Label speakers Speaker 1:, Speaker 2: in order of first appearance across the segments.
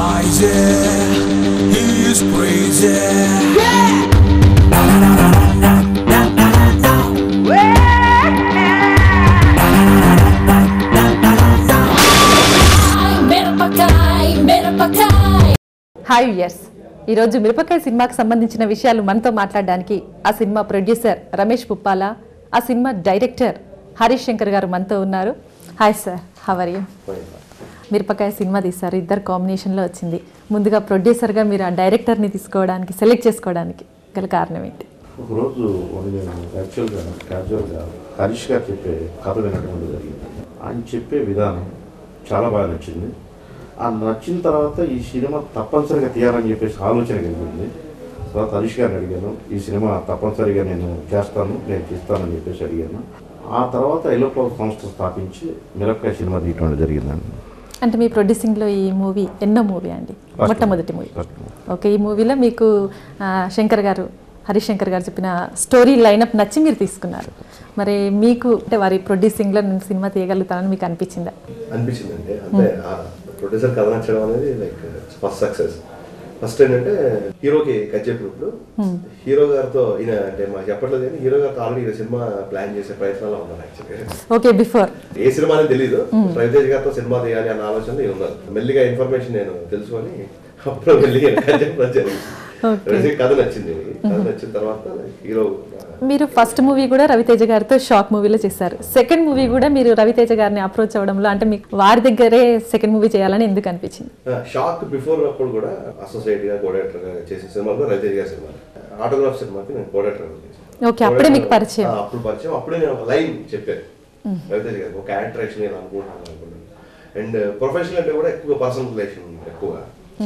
Speaker 1: mighty, he is crazy.
Speaker 2: Mirapakay Mirapakay
Speaker 3: hi yes ఈరోజు మిరపకాయ సినిమాకి సంబంధించిన విషయాలు మనతో మాట్లాడడానికి ఆ సినిమా ప్రొడ్యూసర్ రమేష్ పుప్పాల ఆ సినిమా డైరెక్టర్ హరీష్ శంకర్ గారు మనతో ఉన్నారు hi sir how are you Mirapakaya cinema తీశారు ఇద్దరు కాంబినేషన్లో వచ్చింది ముందుగా ప్రొడ్యూసర్గా మీరు ఆ డైరెక్టర్ని తీసుకోవడానికి సెలెక్ట్ చేసుకోవడానికి గల కారణం ఏంటి
Speaker 4: ఒకరోజు ఒకటి నేను యాక్చువల్గా క్యాజువల్గా హరీష్ గారు చెప్పే కథ వినడం జరిగింది ఆయన చెప్పే విధానం చాలా బాగా నచ్చింది ఆ నచ్చిన తర్వాత ఈ సినిమా తప్పనిసరిగా తీయాలని చెప్పేసి ఆలోచన కలిగింది తర్వాత హరీష్ గారిని అడిగాను ఈ సినిమా తప్పనిసరిగా నేను చేస్తాను నేను తీస్తానని చెప్పేసి అడిగాను ఆ తర్వాత ఎలోపో సంస్థ స్థాపించి మిరపకాయ సినిమా తీయటం జరిగిందండి
Speaker 3: అంటే మీ ప్రొడ్యూసింగ్లో ఈ మూవీ ఎన్నో మూవీ అండి
Speaker 4: First
Speaker 3: మొట్టమొదటి మూవీ
Speaker 4: First movie.
Speaker 3: ఓకే ఈ మూవీలో మీకు ఆ, శంకర్ గారు హరీష్ శంకర్ గారు చెప్పిన స్టోరీ లైనప్ నచ్చి మీరు తీసుకున్నారు మరి మీకు అంటే వారి ప్రొడ్యూసింగ్లో నేను సినిమా తీయగలుగుతానని మీకు అనిపించిందా
Speaker 5: అనిపించిందండి అంటే ఆ ప్రొడ్యూసర్ కథ నచ్చడం అనేది లైక్ ఫస్ట్ సక్సెస్ ఫస్ట్ ఏంటంటే హీరోకి కట్ చెప్పినప్పుడు హీరో గారితో ఈయన అంటే మాకు చెప్పట్లేదు కానీ హీరో గారితో ఆల్రెడీ ఈయన సినిమా ప్లాన్ చేసే ప్రయత్నాలు ఉన్నారు యాక్చువల్గా
Speaker 3: ఓకే బిఫోర్
Speaker 5: ఏ సినిమా అనేది తెలియదు రవితేజ్ గారితో సినిమా తీయాలి అన్న ఆలోచన నేను ఉన్నాను మెల్లిగా ఇన్ఫర్మేషన్ నేను తెలుసుకొని అప్పుడు మెల్లిగా కట్ చెప్పడం జరిగింది
Speaker 3: Okay.
Speaker 5: రవితేజ్ కథ నచ్చింది కథ నచ్చిన తర్వాత హీరో
Speaker 3: మీరు ఫస్ట్ మూవీ కూడా రవితేజ గారితో షాక్ మూవీలో చేశారు సెకండ్ మూవీ కూడా మీరు రవితేజ గారిని అప్రోచ్ అవ్వడంలో అంటే మీకు వారి దగ్గరే సెకండ్ మూవీ చేయాలని ఎందుకు అనిపించింది
Speaker 5: షాక్ బిఫోర్ అప్పుడు కూడా అసోసియేట్ గా కోడేటర్ గా చేసిన సినిమాలు కూడా రవితేజ్ గారి సినిమా ఆటోగ్రాఫ్ సినిమాకి నేను కోడేటర్
Speaker 3: Okay, అప్పుడే మీకు పరిచయం.
Speaker 5: అప్పుడు పరిచయం అప్పుడే నేను ఒక లైన్ చెప్పాను రవితేజ్ గారికి ఒక క్యారెక్టర్ యాక్షన్ నేను అనుకుంటున్నాను అనుకున్నాను అండ్ ప్రొఫెషనల్ అంటే కూడా ఎక్కువ పర్సనల్ రిలేషన్ ఎక్కువగా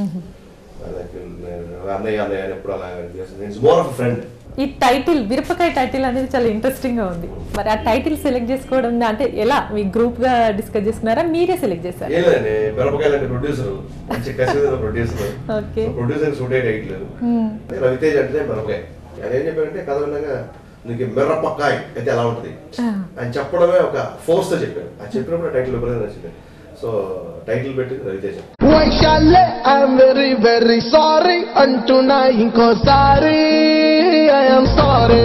Speaker 5: Like, నేను అన్నయ్య అన్నయ్య అని ఎప్పుడు అలా ఇట్స్ మోర్ ఆఫ్ ఫ్రెండ్
Speaker 3: ఈ టైటిల్ మిరపకాయ టైటిల్ అనేది చాలా ఇంట్రెస్టింగ్ గా ఉంది మరి ఆ టైటిల్ సెలెక్ట్ చేసుకోవడం అంటే ఎలా మీ గ్రూప్ గా డిస్కస్ చేసుకున్నారా మీరే సెలెక్ట్ చేశారు
Speaker 5: ఏం లేదండి మిరపకాయలు అంటే ప్రొడ్యూసర్ మంచి కసిమైన ప్రొడ్యూసర్
Speaker 3: Okay.
Speaker 5: ప్రొడ్యూసర్ సూట్ అయ్యే టైటిల్ రవితేజ్ అంటే మిరపకాయ ఆయన ఏం చెప్పారంటే కథ విన్నాక నీకు మిరపకాయ అయితే ఎలా ఉంటుంది ఆయన చెప్పడమే ఒక ఫోర్స్ తో చెప్పారు అది చెప్పినప్పుడు టైటిల్ విపరీతంగా నచ్చింది సో టైటిల్ పెట్టింది రవితేజ్
Speaker 6: వైశాల్యే ఐఎమ్ వెరీ వెరీ సారీ అంటున్నా ఇంకోసారి ఐఎమ్ సారీ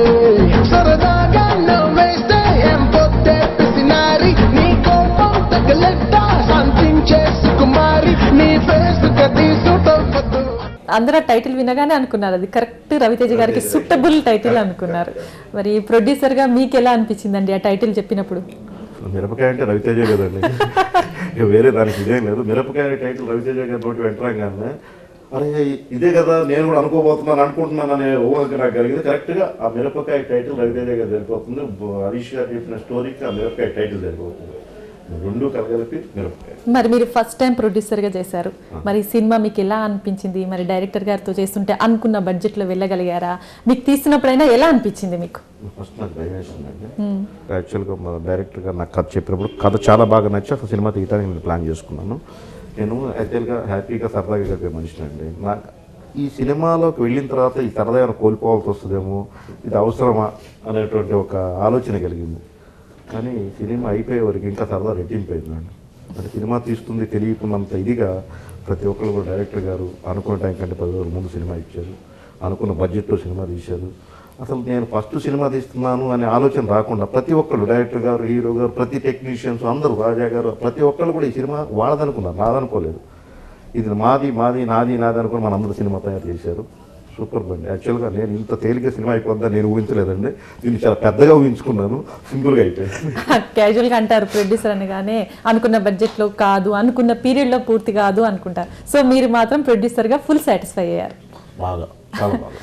Speaker 6: సరదాగా నవ్వేస్తే ఏం పొద్దే పిసినారి నీ కోపం తగలెట్ట శాంతించే సుకుమారి నీ ఫేస్ గది సుటొద్దు
Speaker 3: అందరూ ఆ టైటిల్ వినగానే అనుకున్నారు అది కరెక్ట్ రవితేజ గారికి సూటబుల్ టైటిల్ అనుకున్నారు మరి ప్రొడ్యూసర్ గా మీకు ఎలా అనిపించిందండి ఆ టైటిల్ చెప్పినప్పుడు
Speaker 4: మిరపకాయ అంటే రవితేజ కదండి ఇక వేరే దానికి ఇదేం లేదు మిరపకాయ టైటిల్ రవితేజ గారి నోటి వెంటరాగానే అరే ఇదే కదా నేను కూడా అనుకోబోతున్నాను అనుకుంటున్నాను అనే ఊహకి నాకు కలిగింది కరెక్ట్గా ఆ మిరపకాయ టైటిల్ రవితేజ గారు సరిపోతుంది బ- హరీష్ గారు చెప్పిన స్టోరీకి ఆ మిరపకాయ టైటిల్ సరిపోతుంది రెండు కలగలిపి మిరపకాయ
Speaker 3: మరి మీరు ఫస్ట్ టైం ప్రొడ్యూసర్ గా చేశారు మరి ఈ సినిమా మీకు ఎలా అనిపించింది మరి డైరెక్టర్ గారితో చేస్తుంటే అనుకున్న బడ్జెట్ లో వెళ్ళగలిగారా మీకు తీసినప్పుడైనా ఎలా అనిపించింది మీకు
Speaker 4: ఫస్ట్ నాకు భయం వేసిందండి యాక్చువల్గా మా డైరెక్టర్ గారు నాకు కథ చెప్పినప్పుడు కథ చాలా బాగా నచ్చి అసలు సినిమా తీయడానికి నేను ప్లాన్ చేసుకున్నాను నేను యాక్చువల్గా హ్యాపీగా సరదాగా గడిపే మనిషిని అండి నాకు ఈ సినిమాలోకి వెళ్ళిన తర్వాత ఈ సరదా ఏమైనా కోల్పోవాల్సి వస్తుందేమో ఇది అవసరమా అనేటువంటి ఒక ఆలోచన కలిగింది కానీ సినిమా అయిపోయే వరకు ఇంకా సరదా రెట్టింపోయిందండి అంటే సినిమా తీస్తుంది తెలియకున్నంత ఇదిగా ప్రతి ఒక్కరు కూడా డైరెక్టర్ గారు అనుకున్న టైం కంటే పది రోజుల ముందు సినిమా ఇచ్చారు అనుకున్న బడ్జెట్లో సినిమా తీశారు అసలు నేను ఫస్ట్ సినిమా తీస్తున్నాను అనే ఆలోచన రాకుండా ప్రతి ఒక్కళ్ళు డైరెక్టర్ గారు హీరో గారు ప్రతి టెక్నీషియన్స్ అందరూ రాజా గారు ప్రతి ఒక్కళ్ళు కూడా ఈ సినిమా వాళ్ళదనుకున్నారు నాదనుకోలేదు ఇది మాది మాది నాది నాది అనుకుని మనందరూ సినిమా తయారు చేశారు సూపర్ బండి యాక్చువల్గా నేను ఇంత తేలిక సినిమా అయిపోద్దని నేను ఊహించలేదండి దీన్ని చాలా పెద్దగా ఊహించుకున్నాను సింపుల్గా అయిపోయింది
Speaker 3: క్యాజువల్ గా అంటారు ప్రొడ్యూసర్ అనగానే అనుకున్న బడ్జెట్ లో కాదు అనుకున్న పీరియడ్ లో పూర్తి కాదు అనుకుంటారు సో మీరు మాత్రం ప్రొడ్యూసర్ గా ఫుల్ సాటిస్ఫై అయ్యారు
Speaker 4: బాగా చాలా బాగా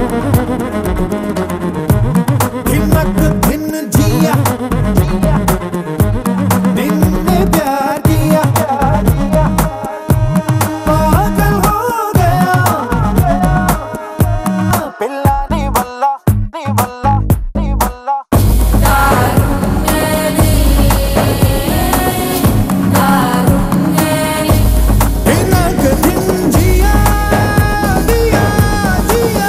Speaker 1: हिम्मत दिन जिया निन्ने प्यार किया पागल हो गया पिल्ला नी बल्ला नी बल्ला नी बल्ला हिम्मत दिन जिया जिया जिया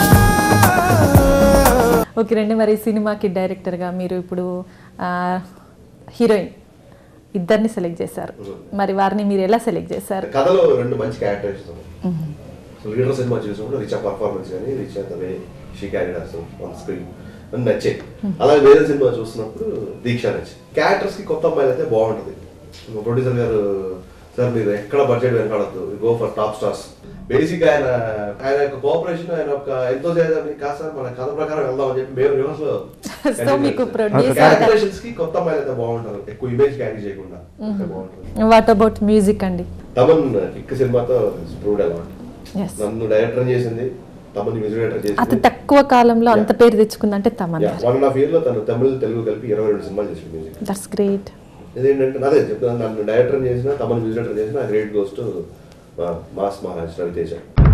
Speaker 3: ఓకే రండి మరి ఈ సినిమాకి డైరెక్టర్గా మీరు ఇప్పుడు ఆ, హీరోయిన్ ఇద్దరిని సెలెక్ట్ చేశారు మరి వారిని మీరు ఎలా సెలెక్ట్ చేశారు
Speaker 5: కథలో రెండు మంచి క్యారెక్టర్ ఇస్తాం సో లీడర్ సినిమా చూసినప్పుడు రిచ్ పర్ఫార్మెన్స్ కానీ rich the way she carried us on screen అని నచ్చాయి అలాగే వేరే సినిమా చూస్తున్నప్పుడు దీక్ష నచ్చింది క్యారెక్టర్స్ కి కొత్త అమ్మాయిలు అయితే బాగుంటుంది ప్రొడ్యూసర్ గారు సార్ మీరు ఎక్కడ బడ్జెట్ వెనకాడద్దు go for top stars basic ఆయన ఆయన యొక్క కోఆపరేషన్ ఆయన యొక్క ఎంతో చేయాలని కాదు సార్ మన కథ ప్రకారం వెళ్దాం అని చెప్పి మేము రివర్స్ లో
Speaker 3: సో మీకు ప్రొడ్యూసర్
Speaker 5: క్యారెక్టరేషన్స్ కి కొత్త అమ్మాయిలు అయితే బాగుంటారు ఎక్కువ ఇమేజ్ క్యారీ చేయకుండా అంతే బాగుంటుంది
Speaker 3: వాట్ అబౌట్ మ్యూజిక్ అండి
Speaker 5: తమన్ కిక్ సినిమాతో ప్రూవ్డ్ అలాట్
Speaker 3: ఎస్
Speaker 5: నన్ను డైరెక్టర్ చేసింది తమన్ మ్యూజిక్ డైరెక్టర్
Speaker 3: అతి
Speaker 5: చేసింది
Speaker 3: తక్కువ కాలంలో అంత పేరు తెచ్చుకుందంటే Thaman
Speaker 5: one and half year లో తను తమిళ తెలుగు కలిపి ఇరవై రెండు సినిమాలు చేసింది మ్యూజిక్
Speaker 3: దట్స్ గ్రేట్
Speaker 5: ఇదేంటంటే అదే చెప్తాను నన్ను డైరెక్టర్ చేసిన తమన్ మ్యూజిక్ డైరెక్టర్ చేసిన గ్రేట్ గోస్ట్ మాస్ మహారాజ్ రవితేజ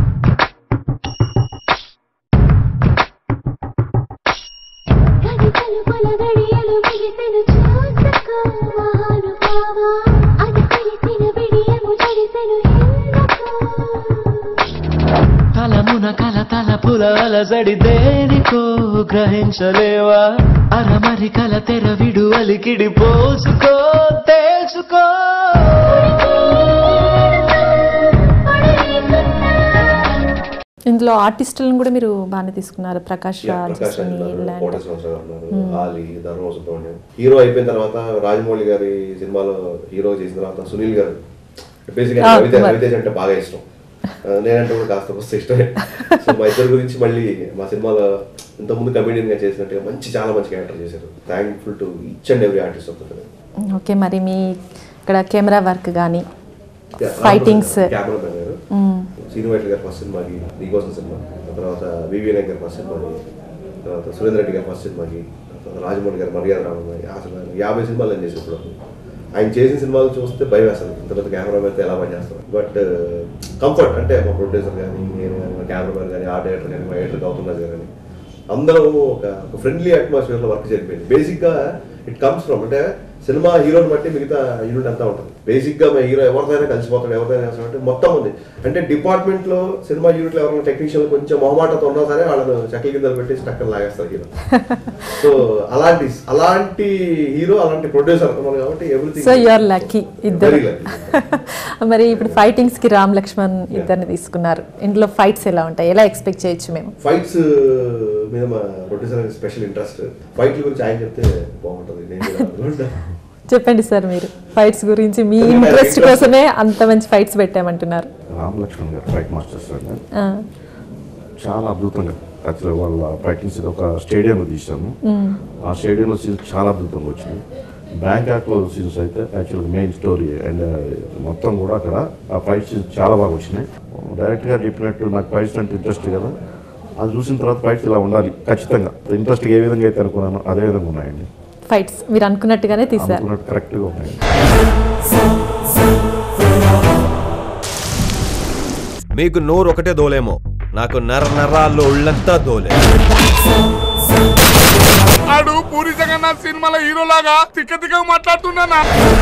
Speaker 2: కవితలు పొలగడియలు మిగిసెను చూసుకో మహానుభావా అది తెలిసిన బిడియము జడిసెను ఎందుకో
Speaker 7: తలమున కల తలపుల అలజడి దేనికో గ్రహించలేవా అరమరి కల తెర విడు అలికిడి పోసుకో తెలుసుకో
Speaker 3: ఇందులో ఆర్టిస్టులను కూడా మీరు బాగానే తీసుకున్నారు ప్రకాష్
Speaker 5: Yeah,
Speaker 3: రాజ్
Speaker 5: ప్రకాష్ రాజ్
Speaker 3: సునీల్
Speaker 5: ఉన్నారు,
Speaker 3: and-
Speaker 5: కోట సంవత్సరాలు ఉన్నారు ఆలి ధర్మ సుబ్రహ్మణ్యం హీరో అయిపోయిన తర్వాత రాజమౌళి గారి సినిమాలో హీరో చేసిన తర్వాత సునీల్ గారు బేసిక్
Speaker 3: Ah,
Speaker 5: రవితేజ
Speaker 3: కుమార్.
Speaker 5: రవితేజ అంటే బాగా ఇష్టం ఆ, నేనంటే కూడా కాస్త వస్తే ఇష్టమే సో మా ఇద్దరి గురించి మళ్ళీ మా సినిమాలో ఇంతకుముందు కమెడియన్ గా చేసినట్టుగా మంచి చాలా మంచి క్యారెక్టర్ చేశారు thankful to each and every artist of the film
Speaker 3: okay మరి మీ ఇక్కడ కెమెరా వర్క్ కానీ ఫైటింగ్స్
Speaker 5: కెమెరామెన్ గారు శ్రీనివాస్ గారి ఫస్ట్ సినిమాకి నీకోసం సినిమా ఆ తర్వాత వివిఎన్ గారి ఫస్ట్ సినిమాకి తర్వాత సురేంద్ర రెడ్డి గారి ఫస్ట్ సినిమాకి ఆ తర్వాత రాజమౌళి గారి మర్యాద రామయ్య అసలు ఆయన యాభై సినిమాలు నేను చేసి ఇప్పుడు ఆయన చేసిన సినిమాలు చూస్తే భయం వేస్తుంది ఇంత పెద్ద కెమెరామెన్ ఎలా పని చేస్తాను బట్ కంఫర్ట్ అంటే మా ప్రొడ్యూసర్ కానీ నేను కానీ మా కెమెరామెన్ కానీ ఆర్ట్ డైరెక్టర్ కానీ మా ఎడిటర్ గౌతమ్ గారు కానీ అందరం ఒక ఫ్రెండ్లీ అట్మాస్ఫియర్ లో వర్క్ జరిపోయింది బేసిక్ గా ఇట్ కమ్స్ ఫ్రమ్ అంటే సినిమా హీరోని బట్టి మిగతా యూనిట్ అంతా ఉంటుంది బేసిక్ గా మా హీరో ఎవరిదైనా కలిసిపోతాడు ఎవరిదైనా చేస్తాడు అంటే మొత్తం ఉంది అంటే డిపార్ట్మెంట్ లో సినిమా యూనిట్ లో ఎవరైనా టెక్నీషియన్ కొంచెం మొహమాటతో ఉన్నా సరే వాళ్ళని చక్కెల కింద పెట్టి టక్కన లాగేస్తారు హీరో సో అలాంటి అలాంటి హీరో అలాంటి ప్రొడ్యూసర్ కాబట్టి ఎవ్రీథింగ్
Speaker 3: సో యూఆర్ లక్కీ ఇద్దరు
Speaker 5: Very lucky.
Speaker 3: మరి ఇప్పుడు ఫైటింగ్స్ కి రామ్ లక్ష్మణ్ ఇద్దరిని తీసుకున్నారు ఇందులో ఫైట్స్ ఎలా ఉంటాయి ఎలా ఎక్స్పెక్ట్ చేయొచ్చు మేము
Speaker 5: ఫైట్స్ మీద మా ప్రొడ్యూసర్ స్పెషల్ ఇంట్రెస్ట్ ఫైట్ల గురించి ఆయన చెప్తే బాగుంటుంది నేను కూడా అనుకుంటా.
Speaker 3: చెప్పండి సార్ మీరు ఫైట్స్ గురించి మీ
Speaker 5: ఎందుకంటే
Speaker 3: ఇంట్రెస్ట్
Speaker 5: interest-
Speaker 3: కోసమే అంత మంచి ఫైట్స్ పెట్టామంటున్నారు
Speaker 4: రామ్ లక్ష్మణ్ గారు ఫైట్ మాస్టర్స్ అండి
Speaker 3: ఆ,
Speaker 4: చాలా అద్భుతంగా యాక్చువల్గా వాళ్ళ ఫైటింగ్స్ ఒక స్టేడియంలో తీసాము ఆ స్టేడియంలో సీన్స్ చాలా అద్భుతంగా వచ్చింది బ్యాంకాక్లో సీన్స్ అయితే యాక్చువల్గా మెయిన్ స్టోరీ అండ్ మొత్తం కూడా అక్కడ ఆ ఫైట్ సీన్స్ చాలా బాగా వచ్చినాయి డైరెక్ట్ గా చెప్పినట్టు నాకు ఫైట్స్ అంటే ఇంట్రెస్ట్ కదా అది చూసిన తర్వాత ఫైట్స్ ఇలా ఉండాలి ఖచ్చితంగా ఇంట్రెస్ట్ ఏ విధంగా అయితే అనుకున్నానో అదే విధంగా ఉన్నాయండి
Speaker 3: ఫైట్స్ మీరు అనుకున్నట్టుగానే తీశారు
Speaker 4: అనుకున్నట్టు కరెక్ట్గా ఉన్నాయండి
Speaker 8: మీకు నోరు ఒకటే దోలేమో నాకు నర నరాల్లో ఉళ్ళంతా దోలే
Speaker 9: ఆడు పూరి జగన్నాథ్ సినిమాలో హీరో లాగా తిక్క తిక్క మాట్లాడుతున్నానా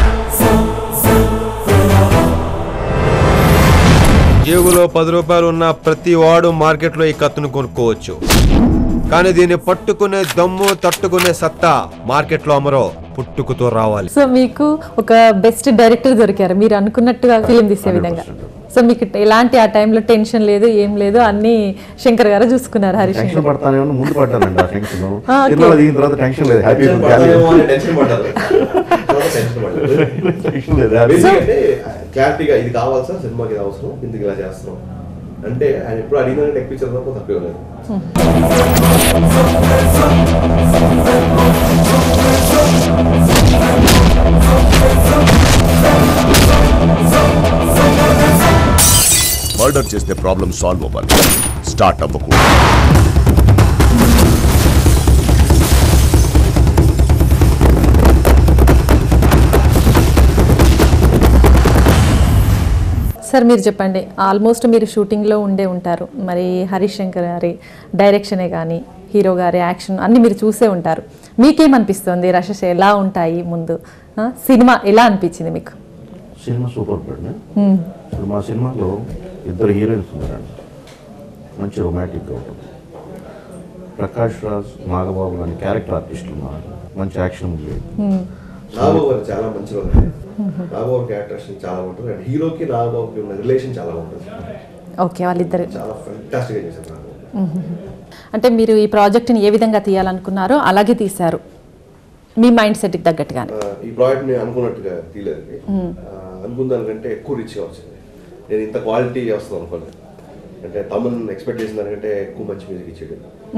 Speaker 8: జేబులో పది రూపాయలు ఉన్న ప్రతి వాడు మార్కెట్లో ఈ కత్తును కొనుక్కోవచ్చు కానీ దీన్ని పట్టుకునే దమ్ము తట్టుకునే సత్తా మార్కెట్లో అమరో పుట్టుకుతో రావాలి
Speaker 3: సో మీకు ఒక బెస్ట్ డైరెక్టర్ దొరికారు మీరు అనుకున్నట్టుగా ఫిలిం తీసే విధంగా సో మీకు ఎలాంటి ఆ టైంలో టెన్షన్ లేదు ఏం లేదు అన్ని శంకర్ గారు చూసుకున్నారు హరీష్
Speaker 4: టెన్షన్
Speaker 3: శంకర్
Speaker 4: పడతానేమో ముందు పడ్డానండి ఆ టెన్షన్
Speaker 3: ఆ, okay.
Speaker 4: సినిమాలో దిగిన తర్వాత టెన్షన్ లేదు
Speaker 5: టెన్షన్ పడతామేమో అని టెన్షన్ పడ్డారు తర్వాత టెన్షన్ పడ్డారు
Speaker 4: టెన్షన్ లేదు happy.
Speaker 5: బేసిక్ అంటే క్లారిటీగా ఇది కావాలి సార్ సినిమాకి ఇది అవసరం ఇందుకు ఇలా చేస్తున్నాం అంటే ఆయన ఎప్పుడు అడిగిన టెక్ పిక్చర్ తప్ప తప్పే లేదు
Speaker 10: మర్డర్ చేస్తే ప్రాబ్లం సాల్వ్ అవ్వాలి స్టార్ట్ అవ్వకూడదు
Speaker 3: సార్ మీరు చెప్పండి ఆల్మోస్ట్ మీరు షూటింగ్లో ఉండే ఉంటారు మరి హరీష్ శంకర్ గారి డైరెక్షనే కానీ హీరో గారి యాక్షన్ అన్ని మీరు చూసే ఉంటారు మీకేమనిపిస్తుంది రషెస్ ఎలా ఉంటాయి ముందు ఆ, సినిమా ఎలా అనిపించింది మీకు
Speaker 4: సినిమా సూపర్ పడిన ఇప్పుడు మా సినిమాలో ఇద్దరు హీరోయిన్స్ ఉన్నారండి మంచి రొమాంటిక్గా ఉంటుంది ప్రకాష్ రాజ్ నాగబాబు లాంటి క్యారెక్టర్ ఆర్టిస్టులు ఉన్నారు మంచి యాక్షన్ ఉంది
Speaker 5: నాగబాబు గారు చాలా మంచి రోజు నాగబాబు క్యారెక్టర్స్ చాలా బాగుంటుంది అండ్ హీరోకి నాగబాబుకి ఉన్న రిలేషన్ చాలా బాగుంటుంది
Speaker 3: ఓకే వాళ్ళిద్దరు
Speaker 5: చాలా ఫంటాస్టిక్గా చేశారు నాగబాబు
Speaker 3: అంటే మీరు ఈ ప్రాజెక్ట్ని ఏ విధంగా తీయాలనుకున్నారో అలాగే తీశారు మీ మైండ్ సెట్కి తగ్గట్టుగానే
Speaker 5: ఆ, ఈ ప్రాజెక్ట్ నేను అనుకున్నట్టుగా తీయలేదండి ఆ, అనుకున్న దానికంటే ఎక్కువ రిచ్గా వచ్చింది నేను ఇంత క్వాలిటీ వస్తుంది అనుకోలేదు అంటే తమన్ ఎక్స్పెక్ట్ చేసిన దానికంటే ఎక్కువ మంచి మ్యూజిక్ ఇచ్చాడు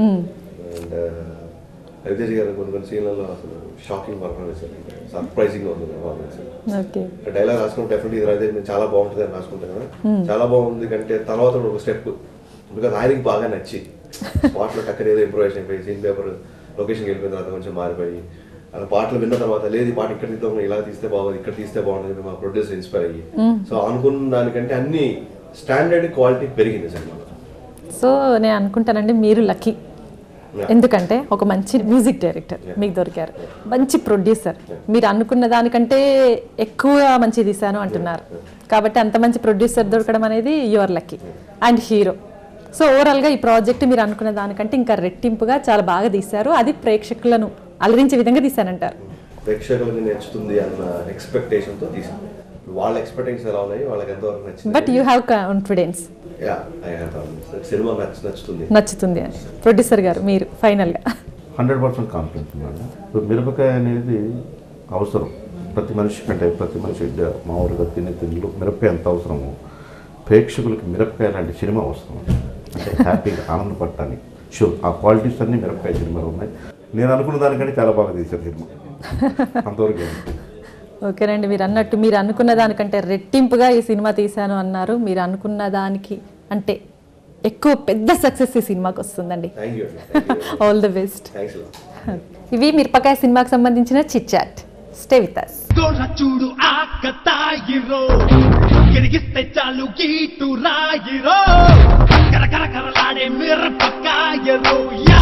Speaker 5: అండ్ రవితేజ్ గారు కొన్ని కొన్ని సీన్లలో అసలు షాకింగ్ పర్ఫార్మెన్స్ సర్ప్రైజింగ్ ఉంది పర్ఫార్మెన్స్
Speaker 3: ఓకే
Speaker 5: డైలాగ్ రాసుకుంటే డెఫినెట్లీ ఇది రవితేజ్ నేను చాలా బాగుంటుంది అని రాసుకుంటాను కదా చాలా బాగుంది కంటే తర్వాత కూడా ఒక స్టెప్ బికాజ్ ఆయనకి బాగా నచ్చి స్పాట్లో టక్కన ఏదో ఇంప్రూవైజ్ అయిపోయి సీన్ పేపర్ లొకేషన్కి వెళ్ళిపోయిన తర్వాత కొంచెం మారిపోయి అలా పాటలు విన్న తర్వాత లేదు ఈ పాట ఇక్కడ తీద్దాం ఇలా తీస్తే బాగుంది ఇక్కడ తీస్తే బాగుంది మా ప్రొడ్యూసర్ ఇన్స్పైర్ అయ్యి సో అనుకున్న దానికంటే అన్ని స్టాండర్డ్ క్వాలిటీ పెరిగింది సినిమాలో
Speaker 3: సో నేను అనుకుంటానండి మీరు లక్కీ ఎందుకంటే ఒక మంచి మ్యూజిక్ డైరెక్టర్ మీకు దొరికారు మంచి ప్రొడ్యూసర్ మీరు అనుకున్న దానికంటే ఎక్కువ మంచి తీశాను అంటున్నారు కాబట్టి అంత మంచి ప్రొడ్యూసర్ దొరకడం అనేది your lucky and hero so ఓవరాల్గా ఈ ప్రాజెక్ట్ మీరు అనుకున్న దానికంటే ఇంకా రెట్టింపుగా చాలా బాగా తీశారు అది ప్రేక్షకులను అలరించే విధంగా తీశానంటారు
Speaker 5: ప్రేక్షకులకి నచ్చుతుంది అన్న ఎక్స్పెక్టేషన్తో తీసింది వాళ్ళ ఎక్స్పెక్టేషన్స్ ఎలా ఉన్నాయి వాళ్ళకి ఎంతవరకు నచ్చింది
Speaker 3: but you have confidence
Speaker 5: yeah I have cinema నచ్చ నచ్చుతుంది
Speaker 3: నచ్చుతుంది అని ప్రొడ్యూసర్ గారు మీరు ఫైనల్గా
Speaker 4: హండ్రెడ్ పర్సెంట్ కాన్ఫిడెన్స్ ఉన్నాను ఇప్పుడు మిరపకాయ అనేది అవసరం ప్రతి మనిషి కంటే ప్రతి మనిషి డ- మామూలుగా తినే తిండిలో మిరపకాయ ఎంత అవసరమో ప్రేక్షకులకి మిరపకాయ లాంటి సినిమా అవసరం అంటే హ్యాపీగా ఆనందపడటానికి షూర్ ఆ క్వాలిటీస్ అన్నీ మిరపకాయ సినిమాలో ఉన్నాయి నేను అనుకున్న దానికంటే చాలా బాగా తీశారు సినిమా అంతవరకు
Speaker 3: ఓకేనండి మీరు అన్నట్టు మీరు అనుకున్న దానికంటే రెట్టింపుగా ఈ సినిమా తీశాను అన్నారు మీరు అనుకున్న దానికి అంటే ఎక్కువ పెద్ద సక్సెస్ ఈ సినిమాకి వస్తుందండి
Speaker 5: thank you
Speaker 3: all the best
Speaker 5: thanks
Speaker 3: ఇవి మిరపకాయ సినిమాకి సంబంధించిన chit chat stay with us
Speaker 7: చూడు ఆకతాయిరో గిరిగిస్తే చాలు గీటు రాయిరో కరకర కరలాడే మిరపకాయలో